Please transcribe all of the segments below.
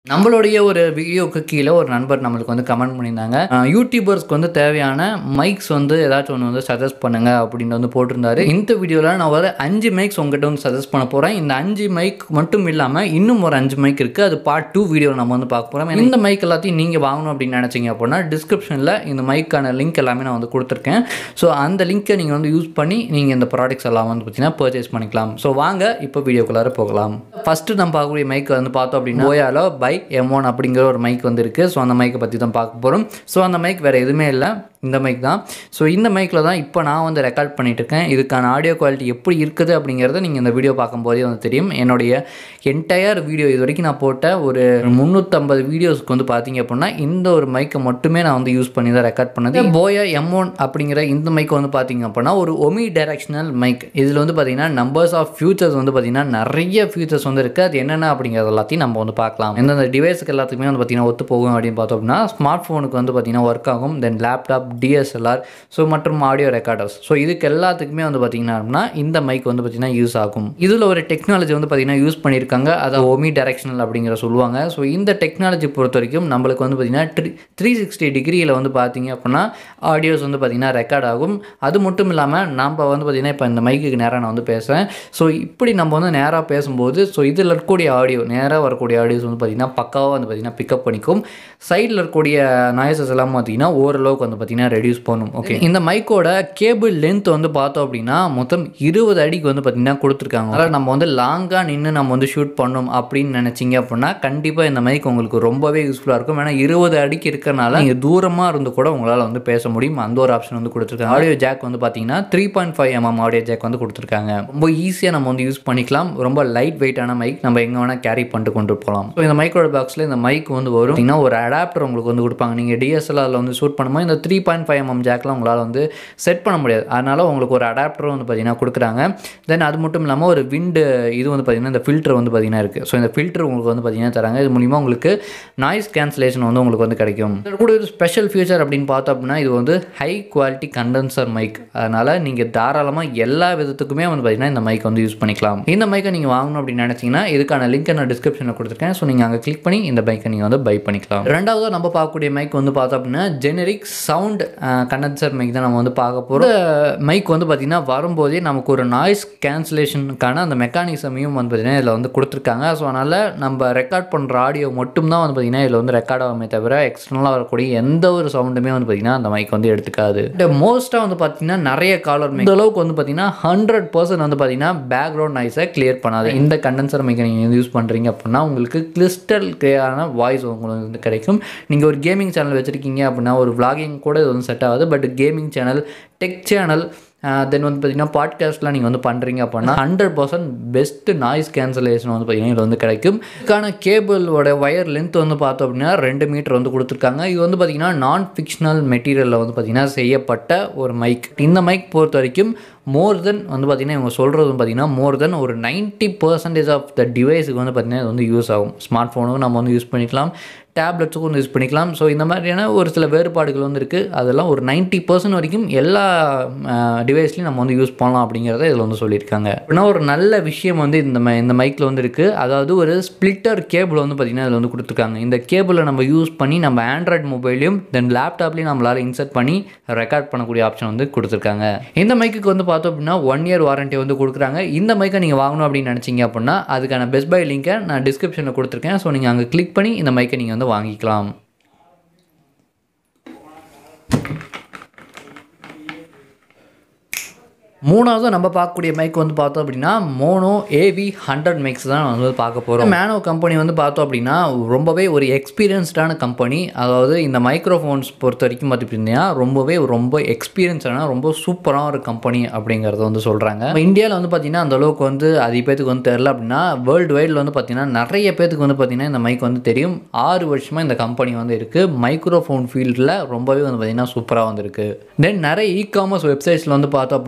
நம்மளுடைய ஒரு வீடியோக்கு கீழே ஒரு நண்பர் நம்மளுக்கு வந்து கமெண்ட் பண்ணியிருந்தாங்க அஹ் யூடியூபர்ஸ்க்கு வந்து தேவையான மைக்ஸ் வந்து ஏதாச்சும் ஒன்று வந்து சஜஸ்ட் பண்ணுங்க அப்படின்னு வந்து போட்டிருந்தாரு இந்த வீடியோவில் நான் ஒரு அஞ்சு மைக்ஸ் உங்ககிட்ட வந்து சஜஸ்ட் பண்ண போகிறேன் இந்த அஞ்சு மைக் மட்டும் இல்லாமல் இன்னும் ஒரு அஞ்சு மைக் இருக்குது அது பார்ட் டூ வீடியோ நம்ம வந்து பார்க்க போகிறோம் இந்த மைக் எல்லாத்தையும் நீங்கள் வாங்கணும் அப்படின்னு நினச்சிங்க அப்படின்னா டிஸ்கிரிப்ஷனில் இந்த மைக்கான லிங்க் எல்லாமே நான் வந்து கொடுத்துருக்கேன் ஸோ அந்த லிங்க்கை நீங்கள் வந்து யூஸ் பண்ணி நீங்கள் இந்த ப்ராடக்ட்ஸ் எல்லாம் வந்து பார்த்தீங்கன்னா பர்ச்சேஸ் பண்ணிக்கலாம் ஸோ வாங்க இப்போ வீடியோக்குள்ளார போகலாம் ஃபஸ்ட்டு நம்ம பார்க்கக்கூடிய மைக் வந்து பார்த்தோம் அப்படின்னா ஓயாலோ பை எம் ஒன் அப்படிங்கிற ஒரு மைக் வந்து இருக்குது ஸோ அந்த மைக்கை பற்றி தான் பார்க்க போகிறோம் ஸோ அந்த மைக் வேறு எதுவுமே இல்லை இந்த மைக் தான் ஸோ இந்த மைக்கில் தான் இப்போ நான் வந்து ரெக்கார்ட் பண்ணிட்டு இருக்கேன் இதுக்கான ஆடியோ குவாலிட்டி எப்படி இருக்குது அப்படிங்கிறத நீங்கள் இந்த வீடியோ பார்க்கும்போதே வந்து தெரியும் என்னுடைய என்டையர் வீடியோ இது வரைக்கும் நான் போட்ட ஒரு முந்நூற்றம்பது வீடியோஸ்க்கு வந்து பார்த்தீங்க அப்படின்னா இந்த ஒரு மைக்கை மட்டுமே நான் வந்து யூஸ் பண்ணி தான் ரெக்கார்ட் பண்ணது போயா எம் ஒன் அப்படிங்கிற இந்த மைக் வந்து பார்த்தீங்க அப்படின்னா ஒரு ஒமி டைரக்ஷனல் மைக் இதில் வந்து பார்த்தீங்கன்னா நம்பர்ஸ் ஆஃப் ஃபியூச்சர்ஸ் வந்து பார்த்தீங்கன்னா நிறைய ஃபியூச்சர்ஸ் வந்து இருக்குது அது என்னென்ன அப்படிங்கிறது எல்லாத்தையும் நம்ம வந்து பார்க்கலாம் எந்தெந்த டிவைஸுக்கு எல்லாத்துக்குமே வந்து பார்த்தீங்கன்னா ஒத்து போகும் அப்படின்னு பார்த்தோம் அப்படின்னா ஸ்மார்ட் ஃபோனுக்கு வந்து பார்த்தீங்கன்னா ஒர்க் ஆகும் தென் லேப்டாப் டிஎஸ்எல்ஆர் ஸோ மற்றும் ஆடியோ ரெக்கார்டர்ஸ் ஸோ இதுக்கு எல்லாத்துக்குமே வந்து பார்த்தீங்கன்னா இந்த மைக் வந்து பார்த்தீங்கன்னா யூஸ் ஆகும் இதில் ஒரு டெக்னாலஜி வந்து பார்த்தீங்கன்னா யூஸ் பண்ணியிருக்காங்க அதை ஒமி டைரக்ஷனல் அப்படிங்கிற சொல்லுவாங்க ஸோ இந்த டெக்னாலஜி பொறுத்த வரைக்கும் நம்மளுக்கு வந்து பார்த்தீங்கன்னா த்ரீ த்ரீ சிக்ஸ்டி டிகிரியில் வந்து பார்த்தீங்க அப்படின்னா ஆடியோஸ் வந்து பார்த்தீங்கன்னா ரெக்கார்ட் ஆகும் அது மட்டும் இல்லாமல் நம்ம வந்து பார்த்தீங்கன்னா இப்போ இந்த மைக்குக்கு நேராக நான் வந்து பேசுகிறேன் ஸோ இப்படி நம்ம வந்து நேராக பேசும்போது ஸோ இதில் இருக்கக்கூடிய ஆடியோ நேராக வரக்கூடிய ஆடியோஸ் வந்து பார்த்தீங்கன்னா பக்காவாக வந்து பார்த்தீங்கன்னா பிக்கப் பண்ணிக்கும் சைடில் இருக்கக்கூடிய நாய்ஸஸ் எல்லாம் பார்த்தீங்கன்னா ஓரளவுக்கு வந்து பார்த்தீங்கன்னா ரெடியூஸ் பண்ணும் ஓகே இந்த மைக்கோட கேபிள் லென்த் வந்து பார்த்தோம் அப்படின்னா மொத்தம் இருபது அடிக்கு வந்து பார்த்தீங்கன்னா கொடுத்துருக்காங்க அதாவது நம்ம வந்து லாங்காக நின்று நம்ம வந்து ஷூட் பண்ணணும் அப்படின்னு நினச்சிங்க அப்படின்னா கண்டிப்பாக இந்த மைக் உங்களுக்கு ரொம்பவே யூஸ்ஃபுல்லாக இருக்கும் ஏன்னா இருபது அடிக்கு இருக்கிறனால நீங்கள் தூரமாக இருந்து கூட உங்களால் வந்து பேச முடியும் அந்த ஒரு ஆப்ஷன் வந்து கொடுத்துருக்காங்க ஆடியோ ஜாக் வந்து பார்த்தீங்கன்னா three point five MM audio jack வந்து கொடுத்துருக்காங்க ரொம்ப ஈஸியாக நம்ம வந்து யூஸ் பண்ணிக்கலாம் ரொம்ப லைட் வெயிட்டான மைக் நம்ம எங்கே வேணால் கேரி பண்ணிட்டு கொண்டு போகலாம் ஸோ இந்த மைக்கோட பாக்ஸில் இந்த மைக் வந்து வரும் பார்த்தீங்கன்னா ஒரு அடாப்டர் உங்களுக்கு வந்து கொடுப்பாங்க நீங்கள் டிஎஸ்எல்ஆரில் வந்து ஷூட் பண்ணும்போது இந்த த்ரீ பாயிண்ட் ஃபைவ் எம்எம் ஜாக்லாம் உங்களால் வந்து செட் பண்ண முடியாது அதனால் உங்களுக்கு ஒரு அடாப்டர் வந்து பார்த்தீங்கன்னா கொடுக்குறாங்க தென் அது மட்டும் இல்லாமல் ஒரு விண்டு இது வந்து பார்த்தீங்கன்னா இந்த ஃபில்டர் வந்து பார்த்தீங்கன்னா இருக்குது ஸோ இந்த ஃபில்டர் உங்களுக்கு வந்து பார்த்தீங்கன்னா தராங்க இது மூலிமா உங்களுக்கு நாய்ஸ் கேன்சலேஷன் வந்து உங்களுக்கு வந்து கிடைக்கும் இது கூட ஒரு ஸ்பெஷல் ஃபியூச்சர் அப்படின்னு பார்த்தோம் அப்படின்னா இது வந்து ஹை குவாலிட்டி கண்டென்சர் மைக் அதனால் நீங்கள் தாராளமாக எல்லா விதத்துக்குமே வந்து பார்த்தீங்கன்னா இந்த மைக் வந்து யூஸ் பண்ணிக்கலாம் இந்த மைக்கை நீங்கள் வாங்கணும் அப்படின்னு நினச்சிங்கன்னா இதுக்கான லிங்க்கை நான் டிஸ்கிரிப்ஷனில் கொடுத்துருக்கேன் ஸோ நீங்கள் அங்கே கிளிக் பண்ணி இந்த மைக்கை நீங்கள் வந்து பை பண்ணிக்கலாம் ரெண்டாவது நம்ம பார்க்கக்கூடிய மைக் வந்து பார்த்தோம் அப்படின்னா ஜெனரிக் சவுண்ட் கண்டென்சர் மைக் தான் நம்ம வந்து பார்க்க போகிறோம் மைக் வந்து பார்த்திங்கன்னா வரும்போதே நமக்கு ஒரு நாய்ஸ் கேன்சலேஷனுக்கான அந்த மெக்கானிசமையும் வந்து பார்த்திங்கன்னா இதில் வந்து கொடுத்துருக்காங்க ஸோ அதனால் நம்ம ரெக்கார்ட் பண்ணுற ஆடியோ மட்டும்தான் வந்து பார்த்திங்கன்னா இதில் வந்து ரெக்கார்ட் ஆகுமே தவிர எக்ஸ்டர்னலாக வரக்கூடிய எந்த ஒரு சவுண்டுமே வந்து பார்த்திங்கன்னா அந்த மைக் வந்து எடுத்துக்காது மோஸ்ட்டாக வந்து பார்த்திங்கன்னா நிறைய காலர் மைக் இந்த அளவுக்கு வந்து பார்த்திங்கன்னா ஹண்ட்ரட் பர்சன்ட் வந்து பார்த்திங்கன்னா பேக்ரவுண்ட் நாய்ஸை கிளியர் பண்ணாது இந்த கண்டென்சர் மைக்கை நீங்கள் யூஸ் பண்ணுறீங்க அப்படின்னா உங்களுக்கு கிறிஸ்டல் கிளியரான வாய்ஸ் உங்களுக்கு வந்து கிடைக்கும் நீங்கள் ஒரு கேமிங் சேனல் வச்சுருக்கீங்க அப்படின்னா ஒரு vlogging கூட இது வந்து செட் ஆகாது but gaming channel tech channel then வந்து பார்த்தீங்கன்னா பாட்காஸ்ட்லாம் நீங்கள் வந்து பண்ணுறீங்க அப்படின்னா hundred percent best noise cancellation வந்து பார்த்தீங்கன்னா இது வந்து கிடைக்கும் இதுக்கான கேபிளோட ஒயர் லென்த் வந்து பார்த்தோம் அப்படின்னா ரெண்டு மீட்டர் வந்து கொடுத்துருக்காங்க இது வந்து பார்த்தீங்கன்னா நான் ஃபிக்ஷனல் மெட்டீரியலில் வந்து பார்த்தீங்கன்னா செய்யப்பட்ட ஒரு மைக் இந்த மைக் பொறுத்த வரைக்கும் மோர் தென் வந்து பார்த்திங்கன்னா இவங்க சொல்கிறது வந்து பார்த்திங்கன்னா மோர் தென் ஒரு நைன்ட்டி பர்சன்டேஜ் ஆஃப் த டிவைஸுக்கு வந்து பார்த்திங்கன்னா இது வந்து யூஸ் ஆகும் ஸ்மார்ட் ஃபோனுக்கும் நம்ம வந்து யூஸ் பண்ணிக்கலாம் டேப்லெட்ஸுக்கும் வந்து யூஸ் பண்ணிக்கலாம் ஸோ இந்த மாதிரியான ஒரு சில வேறுபாடுகள் வந்து இருக்குது அதெல்லாம் ஒரு நைன்ட்டி பர்சன்ட் வரைக்கும் எல்லா டிவைஸ்லையும் நம்ம வந்து யூஸ் பண்ணலாம் அப்படிங்கிறத இதில் வந்து சொல்லியிருக்காங்க அப்படின்னா ஒரு நல்ல விஷயம் வந்து இந்த மை இந்த மைக்கில் வந்து இருக்குது அதாவது ஒரு ஸ்ப்ளிட்டர் கேபிள் வந்து பார்த்திங்கன்னா இதில் வந்து கொடுத்துருக்காங்க இந்த கேபிளை நம்ம யூஸ் பண்ணி நம்ம ஆண்ட்ராய்டு மொபைலையும் தென் லேப்டாப்லேயும் நம்மளால் இன்சர்ட் பண்ணி ரெக்கார்ட் பண்ணக்கூடிய ஆப்ஷன் வந்து கொடுத்துருக்காங்க இந்த மைக்குக்கு வந்து பார்த்தோம் அப்படின்னா ஒன் இயர் வாரண்ட்டி வந்து கொடுக்குறாங்க இந்த மைக்கை நீங்கள் வாங்கணும் அப்படின்னு நினச்சிங்க அப்படின்னா அதுக்கான பெஸ்ட் பை லிங்கை நான் டிஸ்கிரிப்ஷனில் கொடுத்துருக்கேன் ஸோ நீங்கள் அங்கே கிளிக் பண்ணி இந்த மைக்கை நீங்கள் வந்து வாங்கிக்கலாம் மூணாவது நம்ம பார்க்கக்கூடிய மைக் வந்து பார்த்தோம் அப்படின்னா மோனோ ஏவி ஹண்ட்ரட் மைக்ஸ் தான் வந்து பார்க்க போகிறோம் மேனோ கம்பெனி வந்து பார்த்தோம் அப்படின்னா ரொம்பவே ஒரு எக்ஸ்பீரியன்ஸ்டான கம்பெனி அதாவது இந்த மைக்ரோஃபோன்ஸ் பொறுத்த வரைக்கும் பார்த்துக்கிட்டிங்கன்னா ரொம்பவே ரொம்ப எக்ஸ்பீரியன்ஸான ரொம்ப சூப்பரான ஒரு கம்பெனி அப்படிங்கிறத வந்து சொல்கிறாங்க இந்தியாவில் வந்து பார்த்திங்கன்னா அந்த அளவுக்கு வந்து அதிக பேத்துக்கு வந்து தெரில அப்படின்னா வேர்ல்டு வைடில் வந்து பார்த்திங்கன்னா நிறைய பேத்துக்கு வந்து பார்த்திங்கன்னா இந்த மைக் வந்து தெரியும் ஆறு வருஷமாக இந்த கம்பெனி வந்து இருக்குது மைக்ரோஃபோன் ஃபீல்டில் ரொம்பவே வந்து பார்த்திங்கன்னா சூப்பராக வந்துருக்கு தென் நிறைய இ காமர்ஸ் வெப்சைட்ஸில் வந்து பார்த்தோம் அப்படின்னா இந்த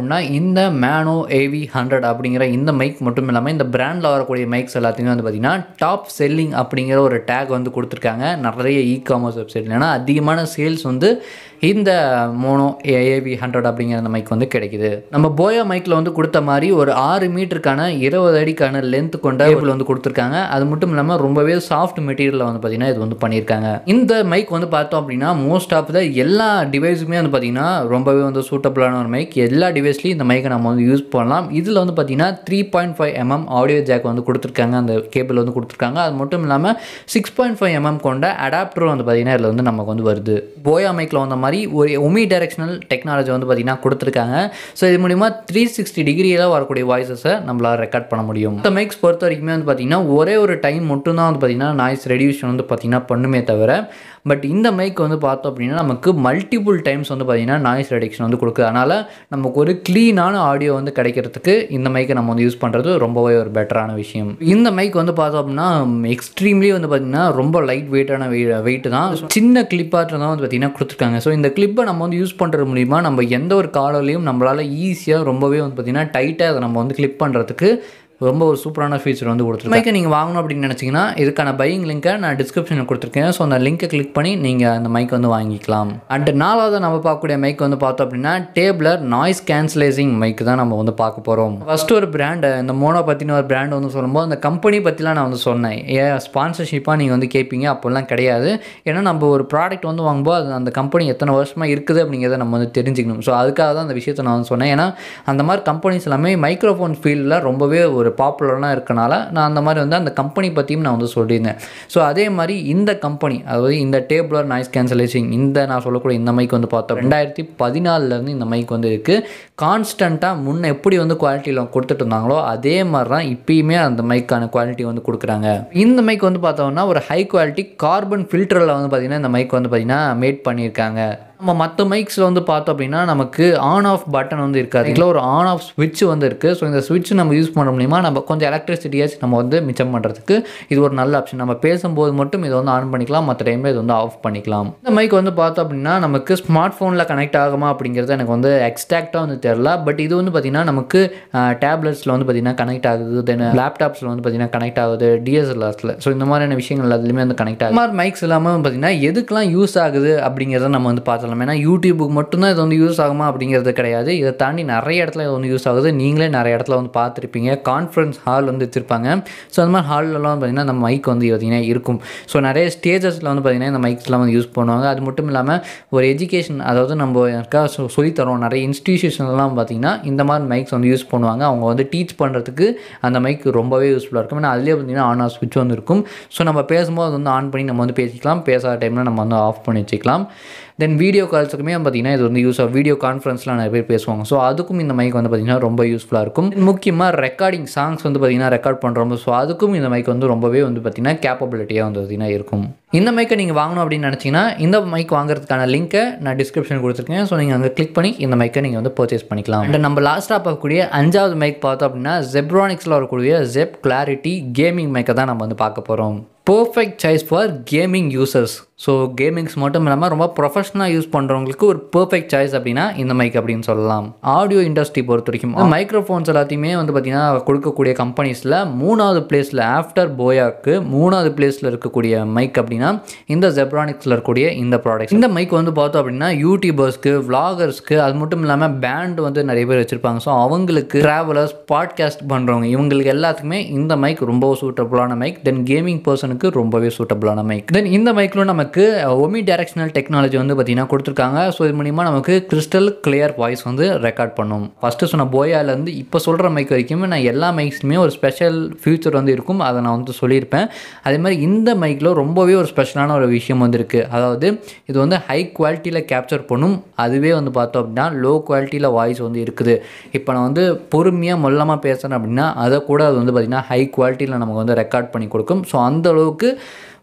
இந்த மேனோ ஏவி ஹண்ட்ரட் அப்படிங்கிற இந்த மைக் மட்டும் இல்லாமல் இந்த பிராண்டில் வரக்கூடிய மைக்ஸ் எல்லாத்தையுமே வந்து பார்த்திங்கன்னா டாப் செல்லிங் அப்படிங்கிற ஒரு டேக் வந்து கொடுத்துருக்காங்க நிறைய இ காமர்ஸ் வெப்சைட்ல ஏன்னா அதிகமான சேல்ஸ் வந்து இந்த மோனோ ஏவி ஹண்ட்ரட் அப்படிங்கிற அந்த மைக் வந்து கிடைக்குது நம்ம போயா மைக்கில் வந்து கொடுத்த மாதிரி ஒரு ஆறு மீட்டருக்கான இருபது அடிக்கான லென்த் கொண்ட கேபிள் வந்து கொடுத்துருக்காங்க அது மட்டும் இல்லாமல் ரொம்பவே சாஃப்ட் மெட்டீரியலில் வந்து பார்த்திங்கன்னா இது வந்து பண்ணியிருக்காங்க இந்த மைக் வந்து பார்த்தோம் அப்படின்னா மோஸ்ட் ஆஃப் த எல்லா டிவைஸுமே வந்து பார்த்திங்கன்னா ரொம்பவே வந்து சூட்டபுளான ஒரு மைக் எல்லா டிவைஸ்லையும் இந்த மைக்கை நம்ம வந்து யூஸ் பண்ணலாம் இதில் வந்து பார்த்திங்கன்னா three point five MM audio jack வந்து கொடுத்துருக்காங்க அந்த கேபிள் வந்து கொடுத்துருக்காங்க அது மட்டும் இல்லாமல் சிக்ஸ் பாயிண்ட் ஃபைவ் எம்எம் கொண்ட அடாப்டரும் வந்து பார்த்திங்கன்னா இதில் வந்து நமக்கு வந்து வருது போயா மைக்கில் வந்த மாதிரி ஒரு ஒமி டைரக்ஷனல் டெக்னாலஜி வந்து பார்த்திங்கன்னா கொடுத்துருக்காங்க ஸோ இது மூலிமா த்ரீ சிக்ஸ்டி டிகிரியில் வரக்கூடிய வாய்ஸஸை நம்மளால் ரெக்கார்ட் பண்ண முடியும் இந்த மைக்ஸ் பொறுத்த வரைக்குமே வந்து பார்த்திங்கன்னா ஒரே ஒரு டைம் மட்டும்தான் வந்து பார்த்திங்கன்னா நாய்ஸ் ரெடியூஷன் வந்து பார்த்திங்கன்னா பண்ணுமே தவிர பட் இந்த மைக் வந்து பார்த்தோம் அப்படின்னா நமக்கு மல்டிபிள் டைம்ஸ் வந்து பார்த்திங்கன்னா நாய்ஸ் ரெடக்ஷன் வந்து கொடுக்குது அதனால் நமக்கு ஒரு க்ளீனான ஆடியோ வந்து கிடைக்கிறதுக்கு இந்த மைக்கை நம்ம வந்து யூஸ் பண்ணுறது ரொம்பவே ஒரு பெட்டரான விஷயம் இந்த மைக் வந்து பார்த்தோம் அப்படின்னா எக்ஸ்ட்ரீம்லி வந்து பார்த்திங்கன்னா ரொம்ப லைட் வெயிட்டான வெயிட் தான் சின்ன கிளிப்பாக தான் வந்து பார்த்திங்கன்னா கொடுத்துருக்காங்க ஸோ இந்த கிளிப்பை நம்ம வந்து யூஸ் பண்ணுறது மூலிமா நம்ம எந்த ஒரு காலர்லையும் நம்மளால் ஈஸியாக ரொம்பவே வந்து பார்த்திங்கன்னா டைட்டாக அதை நம்ம வந்து கிளிப் பண்ணுறதுக்கு ரொம்ப ஒரு சூப்பரான ஃபீச்சர் வந்து கொடுத்துருக்கேன் மைக்கை நீங்கள் வாங்கணும் அப்படின்னு நினச்சிங்கன்னா இதுக்கான பையிங் லிங்க்கை நான் டிஸ்கிரிப்ஷனில் கொடுத்துருக்கேன் ஸோ அந்த லிங்க்கை கிளிக் பண்ணி நீங்கள் அந்த மைக் வந்து வாங்கிக்கலாம் அண்ட் நாலாவது நம்ம பார்க்கக்கூடிய மைக் வந்து பார்த்தோம் அப்படின்னா டேபிளர் நாய்ஸ் கேன்சலைசிங் மைக் தான் நம்ம வந்து பார்க்க போகிறோம் ஃபஸ்ட்டு ஒரு பிராண்டு இந்த மோனோ பற்றின ஒரு பிராண்ட் வந்து சொல்லும்போது அந்த கம்பெனி பற்றிலாம் நான் வந்து சொன்னேன் ஏன் ஸ்பான்சர்ஷிப்பாக நீங்கள் வந்து கேட்பீங்க அப்போல்லாம் கிடையாது ஏன்னா நம்ம ஒரு ப்ராடக்ட் வந்து வாங்கும்போது அது அந்த கம்பெனி எத்தனை வருஷமாக இருக்குது அப்படிங்கிறத நம்ம வந்து தெரிஞ்சுக்கணும் ஸோ அதுக்காக தான் அந்த விஷயத்தை நான் வந்து சொன்னேன் ஏன்னா அந்த மாதிரி கம்பெனிஸ் எல்லாமே மைக்ரோஃபோன் ஃபீல்டில் ரொம்பவே ஒரு ஒரு பாப்புலராக இருக்கனால நான் அந்த மாதிரி வந்து அந்த கம்பெனி பற்றியும் நான் வந்து சொல்லியிருந்தேன் ஸோ அதே மாதிரி இந்த கம்பெனி அதாவது இந்த டேபிளர் நாய்ஸ் கேன்சலேஷன் இந்த நான் சொல்லக்கூடிய இந்த மைக் வந்து பார்த்தோம் ரெண்டாயிரத்தி பதினாலிருந்து இந்த மைக் வந்து இருக்குது கான்ஸ்டண்ட்டாக முன்ன எப்படி வந்து குவாலிட்டியில் கொடுத்துட்டு இருந்தாங்களோ அதே மாதிரி தான் இப்பயுமே அந்த மைக்கான குவாலிட்டி வந்து கொடுக்குறாங்க இந்த மைக் வந்து பார்த்தோம்னா ஒரு ஹை குவாலிட்டி கார்பன் ஃபில்டரில் வந்து பார்த்திங்கன்னா இந்த மைக் வந்து பார்த்திங்கன்னா மேட் பண்ணியிருக்காங்க நம்ம மற்ற மைக்ஸில் வந்து பார்த்தோம் அப்படின்னா நமக்கு ஆன் ஆஃப் பட்டன் வந்து இருக்காது இதில் ஒரு ஆன் ஆஃப் ஸ்விட்ச் வந்து இருக்குது ஸோ இந்த ஸ்விட்ச் நம்ம யூஸ் பண்ண முடியுமா நம்ம கொஞ்சம் எலக்ட்ரிசிட்டியாச்சும் நம்ம வந்து மிச்சம் பண்ணுறதுக்கு இது ஒரு நல்ல ஆப்ஷன் நம்ம பேசும்போது மட்டும் இதை வந்து ஆன் பண்ணிக்கலாம் மற்ற டைமில் இது வந்து ஆஃப் பண்ணிக்கலாம் இந்த மைக் வந்து பார்த்தோம் அப்படின்னா நமக்கு ஸ்மார்ட் ஃபோனில் கனெக்ட் ஆகுமா அப்படிங்கிறது எனக்கு வந்து எக்ஸ்டாக்டாக வந்து தெரில பட் இது வந்து பார்த்திங்கன்னா நமக்கு டேப்லெட்ஸில் வந்து பார்த்திங்கன்னா கனெக்ட் ஆகுது தென் லேப்டாப்ஸில் வந்து பார்த்திங்கன்னா கனெக்ட் ஆகுது டிஎஸ்எல்ஆர்ஸில் ஸோ இந்த மாதிரியான விஷயங்கள் எல்லாத்துலேயுமே வந்து கனெக்ட் ஆகுது மாதிரி மைக்ஸ் எல்லாமே பார்த்திங்கன்னா எதுக்கெல்லாம் யூஸ் ஆகுது அப்படிங்கிறத நம்ம வந்து பார்த்தலாம் ஏன்னா யூடியூபுக்கு மட்டும்தான் இது வந்து யூஸ் ஆகுமா அப்படிங்கிறது கிடையாது இதை தாண்டி நிறைய இடத்துல இது வந்து யூஸ் ஆகுது நீங்களே நிறைய இடத்துல வந்து பார்த்துருப்பீங்க கான்ஃபரன்ஸ் ஹால் வந்து வச்சுருப்பாங்க ஸோ அந்த மாதிரி ஹால்லலாம் பார்த்திங்கன்னா அந்த மைக் வந்து பார்த்திங்கன்னா இருக்கும் ஸோ நிறைய ஸ்டேஜஸில் வந்து பார்த்திங்கன்னா இந்த மைக்ஸ்லாம் வந்து யூஸ் பண்ணுவாங்க அது மட்டும் இல்லாமல் ஒரு எஜுகேஷன் அதாவது நம்ம யாருக்கா சொ- சொல்லித்தரோம் நிறைய இன்ஸ்டிடியூஷன்லாம் பார்த்திங்கன்னா இந்த மாதிரி மைக்ஸ் வந்து யூஸ் பண்ணுவாங்க அவங்க வந்து டீச் பண்ணுறதுக்கு அந்த மைக் ரொம்பவே யூஸ்ஃபுல்லாக இருக்கும் ஏன்னா அதுலேயே பார்த்திங்கன்னா ஆன் ஆஃப் ஸ்விட்ச் வந்து இருக்கும் ஸோ நம்ம பேசும்போது அது வந்து ஆன் பண்ணி நம்ம வந்து பேசிக்கலாம் பேசாத டைமில் நம்ம வந்து ஆஃப் பண்ணி வச்சுக்கலாம் தென் வீடியோ கால்ஸுக்குமே பார்த்திங்கன்னா இது வந்து யூஸ் ஆகும் வீடியோ கான்ஃபரன்ஸ்லாம் நிறைய பேர் பேசுவாங்க ஸோ அதுக்கும் இந்த மைக் வந்து பார்த்திங்கன்னா ரொம்ப யூஸ்ஃபுல்லாக இருக்கும் முக்கியமாக ரெக்கார்டிங் சாங்ஸ் வந்து பார்த்திங்கன்னா ரெக்கார்ட் பண்ணுறோம் ஸோ அதுக்கும் இந்த மைக் வந்து ரொம்பவே வந்து பார்த்திங்கன்னா கேப்பபிலிட்டியாக வந்து பார்த்திங்கன்னா இருக்கும் இந்த மைக்கை நீங்கள் வாங்கணும் அப்படின்னு நினச்சிங்கன்னா இந்த மைக் வாங்குறதுக்கான லிங்க்கை நான் டிஸ்கிரிப்ஷன் கொடுத்துருக்கேன் ஸோ நீங்கள் அங்கே கிளிக் பண்ணி இந்த மைக்கை நீங்கள் வந்து பர்ச்சேஸ் பண்ணிக்கலாம் அண்ட் நம்ம லாஸ்ட்டாக பார்க்கக்கூடிய அஞ்சாவது மைக் பார்த்தோம் அப்படின்னா ஜெப்ரானிக்ஸில் வரக்கூடிய ஜெப் கிளாரிட்டி கேமிங் மைக்கை தான் நம்ம வந்து பார்க்க போகிறோம் perfect choice for gaming users so gamings மட்டும் இல்லாமல் ரொம்ப ப்ரொஃபஷனலாக யூஸ் பண்ணுறவங்களுக்கு ஒரு பர்ஃபெக்ட் சாய்ஸ் அப்படின்னா இந்த மைக் அப்படின்னு சொல்லலாம் ஆடியோ இண்டஸ்ட்ரி பொறுத்த வரைக்கும் மைக்ரோஃபோன்ஸ் எல்லாத்தையுமே வந்து பார்த்திங்கன்னா கொடுக்கக்கூடிய கம்பெனிஸில் மூணாவது பிளேஸில் ஆஃப்டர் போயாக்கு மூணாவது பிளேஸில் இருக்கக்கூடிய மைக் அப்படின்னா இந்த ஜெப்ரானிக்ஸில் இருக்கக்கூடிய இந்த ப்ராடக்ட் இந்த மைக் வந்து பார்த்தோம் அப்படின்னா யூடியூபர்ஸ்க்கு vloggers-க்கு அது மட்டும் இல்லாமல் பேண்ட் வந்து நிறைய பேர் வச்சுருப்பாங்க ஸோ அவங்களுக்கு ட்ராவலர்ஸ் பாட்காஸ்ட் பண்ணுறவங்க இவங்களுக்கு எல்லாத்துக்குமே இந்த மைக் ரொம்ப சூட்டபுளான மைக் தென் கேமிங் பர்சனுக்கு ரொம்பவே சூட்டபுளான மைக் தென் இந்த மைக்கில் நமக்கு ஒமி டைரக்ஷனல் டெக்னாலஜி வந்து பார்த்தீங்கன்னா கொடுத்துருக்காங்க ஸோ இது மூலிமா நமக்கு கிறிஸ்டல் கிளியர் வாய்ஸ் வந்து ரெக்கார்ட் பண்ணும் ஃபஸ்ட்டு சொன்ன போயாலேருந்து இப்போ சொல்கிற மைக் வரைக்குமே நான் எல்லா மைக்ஸுமே ஒரு ஸ்பெஷல் ஃபியூச்சர் வந்து இருக்கும் அதை நான் வந்து சொல்லியிருப்பேன் அதே மாதிரி இந்த மைக்கில் ரொம்பவே ஒரு ஸ்பெஷலான ஒரு விஷயம் வந்து இருக்குது அதாவது இது வந்து ஹை குவாலிட்டியில் கேப்சர் பண்ணும் அதுவே வந்து பார்த்தோம் அப்படின்னா லோ குவாலிட்டியில் வாய்ஸ் வந்து இருக்குது இப்போ நான் வந்து பொறுமையாக மொல்லமாக பேசுகிறேன் அப்படின்னா அதை கூட அது வந்து பார்த்திங்கன்னா ஹை குவாலிட்டியில் நமக்கு வந்து ரெக்கார்ட் பண்ணி கொடுக்கும் ஸோ அந்த அளவுக்கு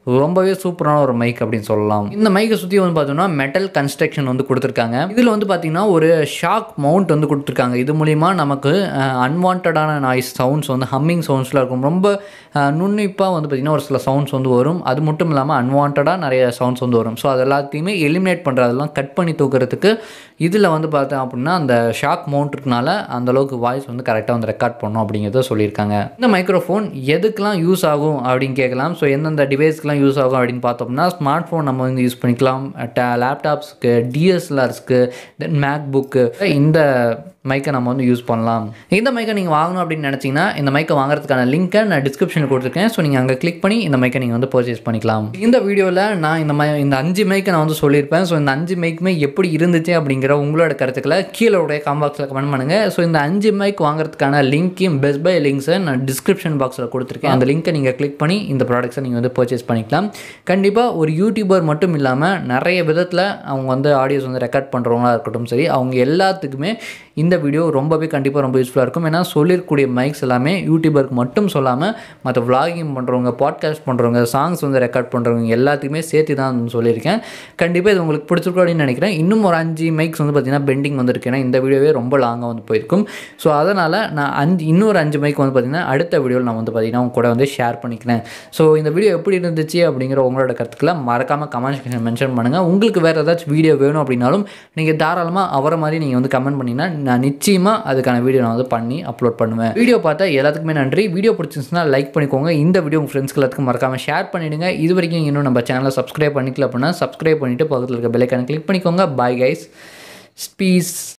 ரொம்பவே சூப்பரான ஒரு மைக் அப்படின்னு சொல்லலாம் இந்த மைக்கை சுற்றி வந்து பார்த்தோம்னா மெட்டல் கன்ஸ்ட்ரக்ஷன் வந்து கொடுத்துருக்காங்க இதில் வந்து பார்த்தீங்கன்னா ஒரு ஷாக் மவுண்ட் வந்து கொடுத்துருக்காங்க இது மூலிமா நமக்கு அன்வான்டான நாய்ஸ் சவுண்ட்ஸ் வந்து ஹம்மிங் சவுண்ட்ஸ்லாம் இருக்கும் ரொம்ப நுண்ணிப்பாக வந்து பார்த்திங்கன்னா ஒரு சில சவுண்ட்ஸ் வந்து வரும் அது மட்டும் இல்லாமல் அன்வான்டாக நிறைய சவுண்ட்ஸ் வந்து வரும் ஸோ அது எல்லாத்தையுமே எலிமினேட் பண்ணுறதெல்லாம் கட் பண்ணி தூக்குறதுக்கு இதில் வந்து பார்த்தேன் அப்படின்னா அந்த ஷாக் மவுண்ட்னால அந்த அளவுக்கு வாய்ஸ் வந்து கரெக்டாக வந்து ரெக்கார்ட் பண்ணணும் அப்படிங்கிறத சொல்லியிருக்காங்க இந்த மைக்ரோஃபோன் எதுக்கெல்லாம் யூஸ் ஆகும் அப்படின்னு கேட்கலாம் ஸோ எந்தெந்த டிவைஸ்க்கெலாம் யூஸ் ஆகும் அப்படின்னு பார்த்தோம்னா ஸ்மார்ட் ஃபோன் நம்ம வந்து யூஸ் பண்ணிக்கலாம் லேப்டாப்ஸ்க்கு டிஎஸ்எல்ஆர்ஸ்க்கு தென் மேக் புக்கு இந்த மைக்கை நம்ம வந்து யூஸ் பண்ணலாம் இந்த மைக்கை நீங்கள் வாங்கணும் அப்படின்னு நினச்சிங்கன்னா இந்த மைக்கை வாங்குறதுக்கான லிங்க்கை நான் டிஸ்கிரிப்ஷனில் கொடுத்துருக்கேன் ஸோ நீங்கள் அங்கே கிளிக் பண்ணி இந்த மைக்கை நீங்கள் வந்து பர்ச்சேஸ் பண்ணிக்கலாம் இந்த வீடியோவில் நான் இந்த மை இந்த அஞ்சு மைக்கை நான் வந்து சொல்லியிருப்பேன் ஸோ இந்த அஞ்சு மைக்குமே எப்படி இருந்துச்சு அப்படிங்கிற உங்களோட கருத்துக்களை கீழே உடைய காம்பாக்ஸில் கமெண்ட் பண்ணுங்கள் ஸோ இந்த அஞ்சு மைக் வாங்குறதுக்கான லிங்க்கையும் பெஸ்ட் பை லிங்க்ஸை நான் டிஸ்கிரிப்ஷன் பாக்ஸில் கொடுத்துருக்கேன் அந்த லிங்க்கை நீங்கள் கிளிக் பண்ணி இந்த ப்ராடக்ட்ஸை நீங்கள் வந்து பர்ச்சேஸ் பண்ணிக்கலாம் கண்டிப்பாக ஒரு யூடியூபர் மட்டும் இல்லாமல் நிறைய விதத்தில் அவங்க வந்து ஆடியோஸ் வந்து ரெக்கார்ட் பண்ணுறவங்களா இருக்கட்டும் சரி அவங்க எல்லாத்துக்குமே இந்த வீடியோ ரொம்பவே கண்டிப்பாக ரொம்ப யூஸ்ஃபுல்லாக இருக்கும் ஏன்னா சொல்லியிருக்கக்கூடிய மைக்ஸ் எல்லாமே யூடியூபருக்கு மட்டும் சொல்லாமல் மற்ற vlogging பண்ணுறவங்க பாட்காஸ்ட் பண்ணுறவங்க சாங்ஸ் வந்து ரெக்கார்ட் பண்ணுறவங்க எல்லாத்துக்குமே சேர்த்து தான் வந்து சொல்லியிருக்கேன் கண்டிப்பாக இது உங்களுக்கு பிடிச்சிருக்கும் அப்படின்னு நினைக்கிறேன் இன்னும் ஒரு அஞ்சு மைக்ஸ் வந்து பார்த்திங்கன்னா பெண்டிங் வந்துருக்கு ஏன்னா இந்த வீடியோவே ரொம்ப லாங்காக வந்து போயிருக்கும் ஸோ அதனால் நான் அஞ்சு இன்னொரு அஞ்சு மைக் வந்து பார்த்திங்கன்னா அடுத்த வீடியோவில் நான் வந்து பார்த்திங்கன்னா உங்க கூட வந்து ஷேர் பண்ணிக்கிறேன் ஸோ இந்த வீடியோ எப்படி இருந்துச்சு அப்படிங்கிற உங்களோட கருத்துக்களை மறக்காமல் கமெண்ட் செக்ஷன் மென்ஷன் பண்ணுங்கள் உங்களுக்கு வேறு ஏதாச்சும் வீடியோ வேணும் அப்படின்னாலும் நீங்கள் தாராளமாக அவரை மாதிரி நீங்கள் வந்து கமெண்ட் பண்ணிங்கன்னா நான் நிச்சயமாக அதுக்கான வீடியோ நான் வந்து பண்ணி அப்லோட் பண்ணுவேன் வீடியோ பார்த்தா எல்லாத்துக்குமே நன்றி வீடியோ பிடிச்சிருந்துச்சுன்னா லைக் பண்ணிக்கோங்க இந்த வீடியோ உங்கள் ஃப்ரெண்ட்ஸ்க்கு எல்லாத்துக்கும் மறக்காமல் ஷேர் பண்ணிவிடுங்க இது வரைக்கும் இன்னும் நம்ம சேனலை சப்ஸ்கிரைப் பண்ணிக்கல அப்படின்னா சப்ஸ்கிரைப் பண்ணிவிட்டு பக்கத்தில் இருக்க பெல்லைக்கான கிளிக் பண்ணிக்கோங்க பாய் கைஸ் ஸ்பீஸ்